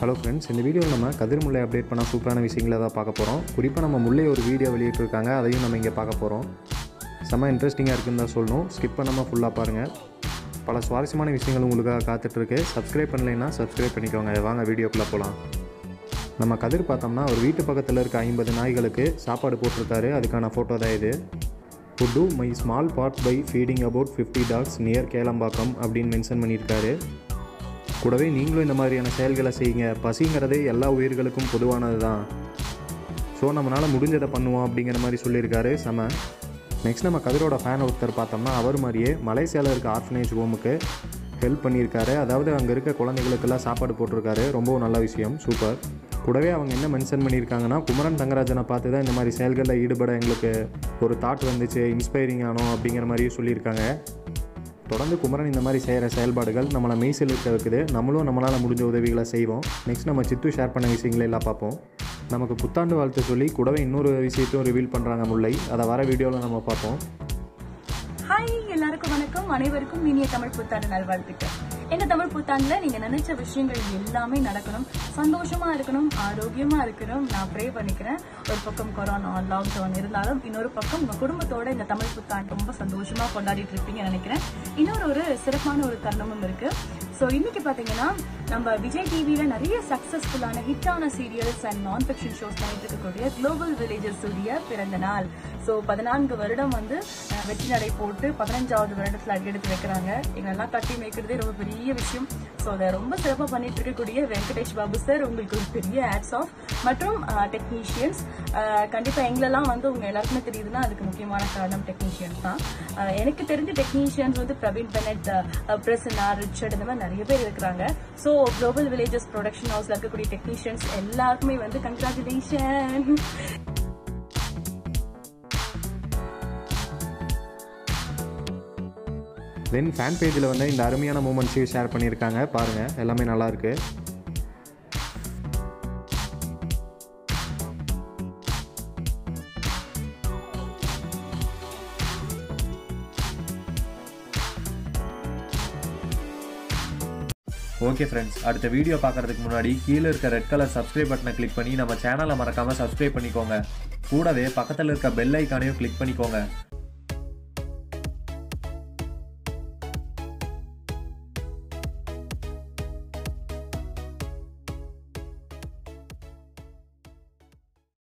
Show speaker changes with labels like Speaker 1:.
Speaker 1: hello friends இந்த வீடியோவில் நம்ம கதிர் முல்லை அப்டேட் பண்ண சூப்பரான விஷயங்களை தான் பார்க்க போகிறோம் குறிப்பாக நம்ம முல்லை ஒரு வீடியோ வெளியிட்டிருக்காங்க அதையும் நம்ம இங்கே பார்க்க போகிறோம் செம்ம இன்ட்ரெஸ்டிங்காக இருக்குன்னு தான் சொல்லணும் ஸ்கிப் பண்ணாமல் ஃபுல்லாக பாருங்கள் பல சுவாரஸ்யமான விஷயங்கள் உங்களுக்காக காத்துட்ருக்கு சப்ஸ்கிரைப் பண்ணலைன்னா சப்ஸ்கிரைப் பண்ணிக்கோங்க வாங்க வீடியோக்குள்ளே போகலாம் நம்ம கதிர் பார்த்தோம்னா ஒரு வீட்டு பக்கத்தில் இருக்க ஐம்பது நாய்களுக்கு சாப்பாடு போட்டிருக்காரு அதுக்கான ஃபோட்டோ தான் இது would do my small part by feeding about fifty dogs near Kelambakkam அப்படின்னு மென்ஷன் பண்ணியிருக்காரு கூடவே நீங்களும் இந்த மாதிரியான செயல்களை செய்யுங்க பசிங்கிறது எல்லா உயிர்களுக்கும் பொதுவானது தான் ஸோ நம்மளால் முடிஞ்சதை பண்ணுவோம் அப்படிங்கிற மாதிரி சொல்லியிருக்காரு செம நெக்ஸ்ட் நம்ம கதிரோட ஃபேன் ஒருத்தர் பார்த்தோம்னா அவர் மாதிரியே மலேசியாவில் இருக்க ஆர்ஃபனேஜ் ஹோமுக்கு ஹெல்ப் பண்ணியிருக்காரு அதாவது அங்கே இருக்க குழந்தைகளுக்கெல்லாம் சாப்பாடு போட்டிருக்காரு ரொம்பவும் நல்ல விஷயம் சூப்பர் கூடவே அவங்க என்ன மென்ஷன் பண்ணியிருக்காங்கன்னா குமரன் தங்கராஜனை பார்த்து தான் இந்த மாதிரி செயல்களில் ஈடுபட எங்களுக்கு ஒரு தாட் வந்துச்சு இன்ஸ்பைரிங் ஆனோம் அப்படிங்கிற மாதிரியும் சொல்லியிருக்காங்க தொடர்ந்து குமரன் இந்த மாதிரி செய்கிற செயல்பாடுகள் நம்மளை மெய்சில் இருக்க வைக்குது நம்மளும் நம்மளால் முடிஞ்ச உதவிகளை செய்வோம் நெக்ஸ்ட் நம்ம சித்து ஷேர் பண்ண விஷயங்களை எல்லாம் பார்ப்போம் நமக்கு புத்தாண்டு வாழ்த்து சொல்லி கூடவே இன்னொரு விஷயத்தையும் ரிவீல் பண்ணுறாங்க முல்லை அதை வர வீடியோவில் நம்ம பார்ப்போம்
Speaker 2: ஹாய் எல்லாருக்கும் வணக்கம் அனைவருக்கும் இனிய தமிழ் புத்தாண்டு நல்வாழ்த்துக்கள் இந்த தமிழ் புத்தாண்டுல நீங்க நினைச்ச விஷயங்கள் எல்லாமே நடக்கணும் சந்தோஷமா இருக்கணும் ஆரோக்கியமா இருக்கணும் நான் ப்ரே பண்ணிக்கிறேன் ஒரு பக்கம் கொரோனா லாக்டவுன் இருந்தாலும் இன்னொரு பக்கம் உங்க குடும்பத்தோட இந்த தமிழ் புத்தாண்டு ரொம்ப சந்தோஷமா கொண்டாடிட்டு இருப்பீங்கன்னு நினைக்கிறேன் இன்னொரு ஒரு சிறப்பான ஒரு தருணமும் இருக்கு ஸோ இன்னைக்கு பாத்தீங்கன்னா நம்ம விஜய் டிவியில நிறைய சக்சஸ்ஃபுல்லான ஹிட்டான serials and non fiction shows பண்ணிட்டு இருக்கக்கூடிய குளோபல் வில்லேஜஸ் உடைய பிறந்த நாள் ஸோ பதினான்கு வருடம் வந்து அஹ், வெற்றி நடை போட்டு பதினஞ்சாவது வருடத்துல அடியெடுத்து வைக்கிறாங்க எங்களெல்லாம் தட்டி மேய்க்கிறதே ரொம்ப பெரிய விஷயம் ஸோ அதை ரொம்ப சிறப்பாக பண்ணிட்டு இருக்கக்கூடிய வெங்கடேஷ் பாபு சார் உங்களுக்கு ஒரு பெரிய ஆட்ஸ் ஆஃப் மற்றும் டெக்னீஷியன்ஸ் கண்டிப்பா எங்களெல்லாம் வந்து உங்க எல்லாருக்குமே தெரியுதுன்னா அதுக்கு முக்கியமான காரணம் டெக்னீஷியன்ஸ் தான் அஹ், எனக்கு தெரிஞ்ச டெக்னீஷியன்ஸ் வந்து பிரவீன் பெனட் பிரசன்னா ரிச்சர்ட் இந்த மாதிரி நிறைய பேர் இருக்கிறாங்க ஸோ குளோபல் வில்லேஜஸ் ப்ரொடக்ஷன் ஹவுஸ்ல இருக்கக்கூடிய டெக்னீஷியன்ஸ் எல்லாருக்குமே வந்து கங்க்ராச்சுலேஷன்
Speaker 1: தென் ஃபேன் பேஜில் வந்து இந்த அருமையான மூமெண்ட்ஸையும் ஷேர் பண்ணியிருக்காங்க பாருங்கள் எல்லாமே நல்லா இருக்கு ஓகே ஃப்ரெண்ட்ஸ் அடுத்த வீடியோ பார்க்கறதுக்கு முன்னாடி கீழே இருக்க ரெட் கலர் சப்ஸ்கிரைப் பட்டனை கிளிக் பண்ணி நம்ம சேனலை மறக்காமல் சப்ஸ்கிரைப் பண்ணிக்கோங்க கூடவே பக்கத்தில் இருக்க பெல் ஐக்கானையும் கிளிக் பண்ணிக்கோங்க